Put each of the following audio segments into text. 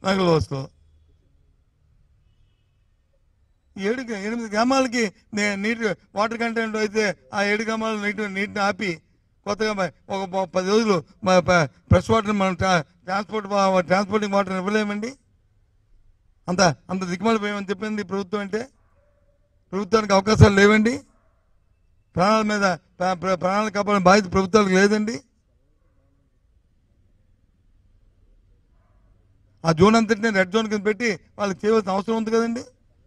నగల వస్తువు ఏడు ఎనిమిది గ్రామాలకి నే- నీటి వాటర్ కంటెంట్ అయితే ఆ ఏడు గ్రామాల నీటి నీటిని ఆపి కొత్తగా మ- ఒక ప- పది రోజులు ఫ్రెష్ వాటర్ మనం ట్రా- ట్రాన్స్పోర్ట్ వా- ట్రాన్స్పోర్టింగ్ వాటర్ ఇవ్వలేమండి అంత అంత దిక్కుమలిపోయామని చెప్పింది ప్రభుత్వం అంటే ప్రభుత్వానికి అవకాశాలు లేవండి ప్రాణాల మీద ప్రా- ప్రా- ప్రాణాలు కాపాడే బాధ్యత ప్రభుత్వాలకు లేదండి ఆ జోన్ అంతటిని రెడ్ జోన్ కింద పెట్టి వాళ్ళకి చేయవలసిన అవసరం ఉంది కదండి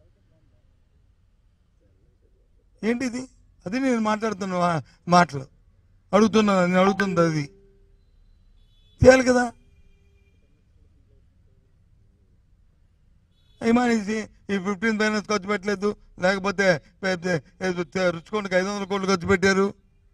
ఏంటి ఇది అది నేను మాట్లాడుతున్న మా- మాటలు అడుగుతున్నా నేను అడుగుతుంది అది చేయాలి కదా అభిమానించి ఈ ఫిఫ్టీన్ ఫైనాన్స్ ఖర్చు పెట్టలేదు లేకపోతే పె- పె- ఏదో తె- రుచికొండకి ఐదు వందల కోట్లు ఖర్చు పెట్టారు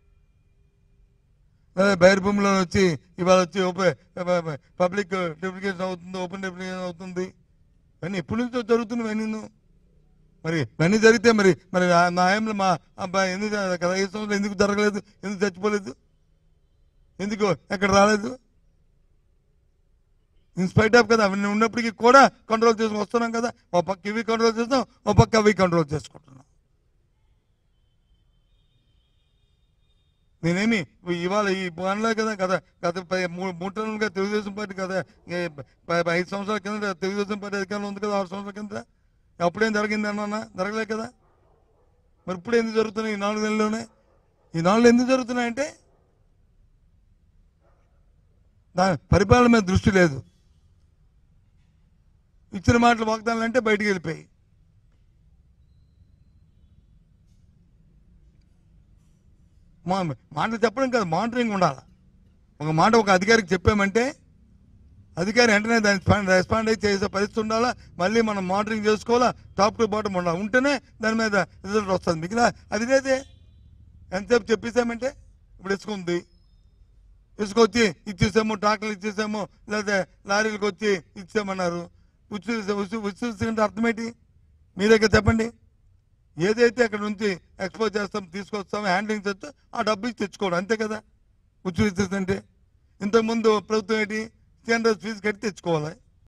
అదే బైర్ భూమిలో వచ్చి ఇవాళ వచ్చి ఓపెన్ పబ్లిక్ డెప్లికేషన్ అవుతుంది ఓపెన్ డెప్లికేషన్ అవుతుంది ఇవన్నీ ఎప్పటి నుంచో జరుగుతున్నాయి ఇవన్నీ మరి ఇవన్నీ జరిగితే మరి మరి ఆ- నా ఆయనలో మా అబ్బాయి ఎందుకు జరగలేదు కదా ఐదు సంవత్సరాలు ఎందుకు జరగలేదు ఎందుకు చచ్చిపోలేదు ఎందుకు ఎక్కడ రాలేదు ఇన్స్పైట్ ఆఫ్ కదా అవన్నీ ఉన్నప్పటికీ కూడా కంట్రోల్ చేసుకుని వస్తున్నాం కదా ఓ పక్క ఇవి కంట్రోల్ చేస్తాం ఓ పక్క అవి కంట్రోల్ చేసుకుంటున్నాం నేనేమి ఇవాళ ఈ పనిలో కదా కదా గత ప- మూ- మూడు టర్ములుగా తెలుగుదేశం పార్టీ కదా ఏ ప- ప- ఐదు సంవత్సరాల కింద తెలుగుదేశం పార్టీ అధికారంలో ఉంది కదా ఆరు సంవత్సరాల కింద అప్పుడేం జరిగింది అన్నా జరగలే కదా మరి ఇప్పుడు ఎందుకు జరుగుతున్నాయి ఈ నాలుగు నెలల్లోనే ఈ నాలుగు ఎందుకు జరుగుతున్నాయంటే దాని పరిపాలన మీద దృష్టి లేదు ఇచ్చిన మాటలు వాగ్దానాలు అంటే బయటికి వెళ్ళిపోయి మా మాటలు చెప్పడం కాదు మానిటరింగ్ ఉండాలి ఒక మాట ఒక అధికారికి చెప్పామంటే అధికారి వెంటనే దాన్ని స్పాండ్ రెస్పాండ్ అయ్యి చేసే పరిస్థితి ఉండాలా మళ్ళీ మనం మానిటరింగ్ చేసుకోవాలా టాప్ టు బాటం ఉండాలి ఉంటేనే దాని మీద రిజల్ట్ వస్తుంది మిగిలిన అది లేదే ఎంతసేపు చెప్పేసామంటే ఇప్పుడు ఇసుక ఉంది ఇసుక వచ్చి ఇచ్చేసాము ట్రాక్టర్లు ఇచ్చేసాము లేదా లారీలకు వచ్చి ఇచ్చామన్నారు ఉచ్చు ఉచ్చు ఉచ్చు అంటే అర్థం ఏంటి మీ దగ్గర చెప్పండి ఏదైతే అక్కడ నుంచి ఎక్స్పోజ్ చేస్తాం తీసుకొస్తాం హ్యాండ్లింగ్ చేస్తే ఆ డబ్బు ఇచ్చి తెచ్చుకోవడం అంతే కదా ఉచ్చు ఇచ్చేసి అంటే ఇంతకుముందు ప్రభుత్వం ఏంటి స్టాండర్డ్ ఫీజు కట్టి తెచ్చుకోవాలి